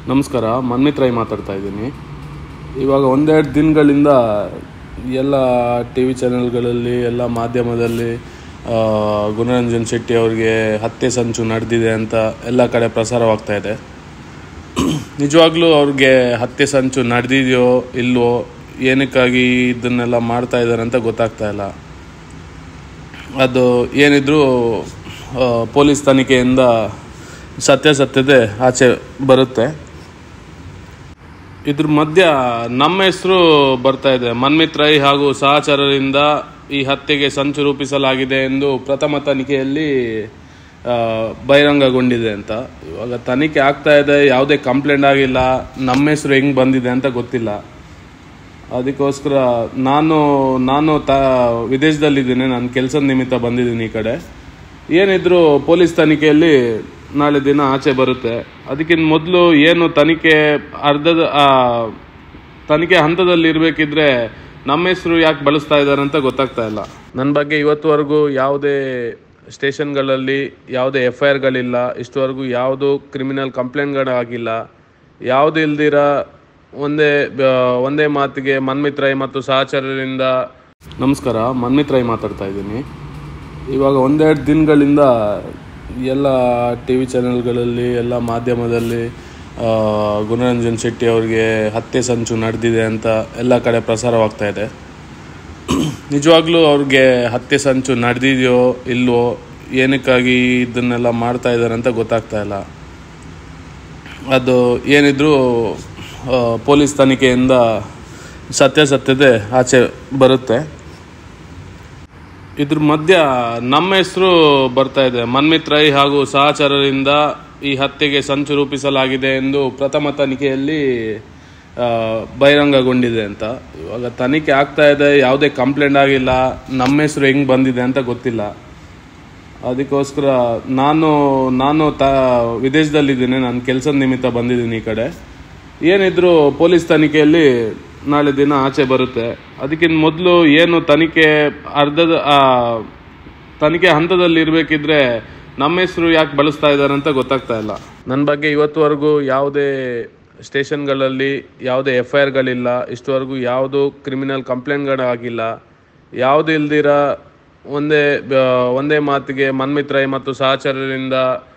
ನಮಸ್ಕಾರ ಮನ್ಮಿತ್ ರೈ ಮಾತಾಡ್ತಾ ಇದ್ದೀನಿ ಇವಾಗ ಒಂದೆರಡು ದಿನಗಳಿಂದ ಎಲ್ಲ ಟಿ ವಿ ಚಾನೆಲ್ಗಳಲ್ಲಿ ಎಲ್ಲ ಮಾಧ್ಯಮದಲ್ಲಿ ಆ, ಗುಣರಂಜನ್ ಶೆಟ್ಟಿ ಅವ್ರಿಗೆ ಹತ್ಯೆ ಸಂಚು ನಡೆದಿದೆ ಅಂತ ಎಲ್ಲ ಕಡೆ ಪ್ರಸಾರವಾಗ್ತಾ ಇದೆ ನಿಜವಾಗ್ಲೂ ಅವ್ರಿಗೆ ಹತ್ಯೆ ಸಂಚು ನಡೆದಿದೆಯೋ ಇಲ್ವೋ ಏನಕ್ಕಾಗಿ ಇದನ್ನೆಲ್ಲ ಮಾಡ್ತಾ ಇದ್ದಾರೆ ಅಂತ ಗೊತ್ತಾಗ್ತಾ ಇಲ್ಲ ಅದು ಏನಿದ್ರು ಆ, ಪೊಲೀಸ್ ತನಿಖೆಯಿಂದ ಸತ್ಯಾಸತ್ಯತೆ ಆಚೆ ಬರುತ್ತೆ ಇದ್ರ ಮಧ್ಯ ನಮ್ಮ ಹೆಸರು ಬರ್ತಾ ಇದೆ ಮನ್ಮಿತ್ ರೈ ಹಾಗೂ ಸಹಚರರಿಂದ ಈ ಹತ್ಯೆಗೆ ಸಂಚು ರೂಪಿಸಲಾಗಿದೆ ಎಂದು ಪ್ರಥಮ ತನಿಖೆಯಲ್ಲಿ ಆ, ಬಹಿರಂಗಗೊಂಡಿದೆ ಅಂತ ಇವಾಗ ತನಿಖೆ ಆಗ್ತಾ ಇದೆ ಯಾವುದೇ ಕಂಪ್ಲೇಂಟ್ ಆಗಿಲ್ಲ ನಮ್ಮ ಹೆಸರು ಹೆಂಗೆ ಬಂದಿದೆ ಅಂತ ಗೊತ್ತಿಲ್ಲ ಅದಕ್ಕೋಸ್ಕರ ನಾನು ನಾನು ತ ವಿದೇಶದಲ್ಲಿದ್ದೀನಿ ನಾನು ಕೆಲಸದ ನಿಮಿತ್ತ ಬಂದಿದ್ದೀನಿ ಈ ಕಡೆ ಏನಿದ್ರು ಪೊಲೀಸ್ ತನಿಖೆಯಲ್ಲಿ ನಾಳೆ ದಿನ ಆಚೆ ಬರುತ್ತೆ ಅದಕ್ಕಿಂತ ಮೊದಲು ಏನು ತನಿಖೆ ಅರ್ಧದ ಆ, ತನಿಖೆ ಹಂತದಲ್ಲಿ ಇರಬೇಕಿದ್ರೆ ನಮ್ಮ ಹೆಸರು ಯಾಕೆ ಬಳಸ್ತಾ ಇದ್ದಾರೆ ಅಂತ ಗೊತ್ತಾಗ್ತಾ ಇಲ್ಲ ನನ್ನ ಬಗ್ಗೆ ಇವತ್ತುವರೆಗೂ ಯಾವುದೇ ಸ್ಟೇಷನ್ಗಳಲ್ಲಿ ಯಾವುದೇ ಎಫ್ ಐ ಆರ್ಗಳಿಲ್ಲ ಇಷ್ಟವರೆಗೂ ಯಾವುದು ಕ್ರಿಮಿನಲ್ ಕಂಪ್ಲೇಂಟ್ಗಳಾಗಿಲ್ಲ ಯಾವುದು ಇಲ್ದಿರ ಒಂದೇ ಆ, ಒಂದೇ ಮಾತಿಗೆ ಮನ್ಮಿತ್ ರೈ ಮತ್ತು ಸಹಚರರಿಂದ ನಮಸ್ಕಾರ ಮನ್ಮಿತ್ ರೈ ಮಾತಾಡ್ತಾ ಇದ್ದೀನಿ ಇವಾಗ ಒಂದೆರಡು ದಿನಗಳಿಂದ ಎಲ್ಲ ಟಿ ವಿ ಚಾನೆಲ್ಗಳಲ್ಲಿ ಎಲ್ಲ ಮಾಧ್ಯಮದಲ್ಲಿ ಆ, ಗುಣರಂಜನ್ ಶೆಟ್ಟಿ ಅವ್ರಿಗೆ ಹತ್ಯೆ ಸಂಚು ನಡೆದಿದೆ ಅಂತ ಎಲ್ಲ ಕಡೆ ಪ್ರಸಾರವಾಗ್ತಾ ಇದೆ ನಿಜವಾಗ್ಲೂ ಅವ್ರಿಗೆ ಹತ್ಯೆ ಸಂಚು ನಡೆದಿದೆಯೋ ಇಲ್ವೋ ಏನಕ್ಕಾಗಿ ಇದನ್ನೆಲ್ಲ ಮಾಡ್ತಾ ಇದ್ದಾರೆ ಅಂತ ಗೊತ್ತಾಗ್ತಾ ಇಲ್ಲ ಅದು ಏನಿದ್ರು ಆ, ಪೊಲೀಸ್ ತನಿಖೆಯಿಂದ ಸತ್ಯಾಸತ್ಯತೆ ಆಚೆ ಬರುತ್ತೆ ಇದ್ರ ಮಧ್ಯ ನಮ್ಮ ಹೆಸರು ಬರ್ತಾ ಇದೆ ಮನ್ಮಿತ್ ರೈ ಹಾಗೂ ಸಹಚರರಿಂದ ಈ ಹತ್ಯೆಗೆ ಸಂಚು ರೂಪಿಸಲಾಗಿದೆ ಎಂದು ಪ್ರಥಮ ತನಿಖೆಯಲ್ಲಿ ಆ, ಬಹಿರಂಗಗೊಂಡಿದೆ ಅಂತ ಇವಾಗ ತನಿಖೆ ಆಗ್ತಾ ಇದೆ ಯಾವುದೇ ಕಂಪ್ಲೇಂಟ್ ಆಗಿಲ್ಲ ನಮ್ಮ ಹೆಸರು ಹೆಂಗೆ ಬಂದಿದೆ ಅಂತ ಗೊತ್ತಿಲ್ಲ ಅದಕ್ಕೋಸ್ಕರ ನಾನು ನಾನು ತ ವಿದೇಶದಲ್ಲಿದ್ದೀನಿ ನಾನು ಕೆಲಸದ ನಿಮಿತ್ತ ಬಂದಿದ್ದೀನಿ ಈ ಕಡೆ ಏನಿದ್ರು ಪೊಲೀಸ್ ತನಿಖೆಯಲ್ಲಿ ನಾಳೆ ದಿನ ಆಚೆ ಬರುತ್ತೆ ಅದಕ್ಕಿಂತ ಮೊದಲು ಏನು ತನಿಖೆ ಅರ್ಧದ ಆ, ತನಿಖೆ ಹಂತದಲ್ಲಿ ಇರಬೇಕಿದ್ರೆ ನಮ್ಮ ಹೆಸರು ಯಾಕೆ ಬಳಸ್ತಾ ಇದ್ದಾರೆ ಅಂತ ಗೊತ್ತಾಗ್ತಾ ಇಲ್ಲ ನನ್ನ ಬಗ್ಗೆ ಇವತ್ತುವರೆಗೂ ಯಾವುದೇ ಸ್ಟೇಷನ್ಗಳಲ್ಲಿ ಯಾವುದೇ ಎಫ್ ಐ ಆರ್ಗಳಿಲ್ಲ ಇಷ್ಟವರೆಗೂ ಯಾವುದು ಕ್ರಿಮಿನಲ್ ಕಂಪ್ಲೇಂಟ್ಗಳಾಗಿಲ್ಲ ಯಾವುದು ಇಲ್ದಿರ ಒಂದೇ ಆ, ಒಂದೇ ಮಾತಿಗೆ ಮನ್ಮಿತ್ ರೈ ಮತ್ತು ಸಹಚರರಿಂದ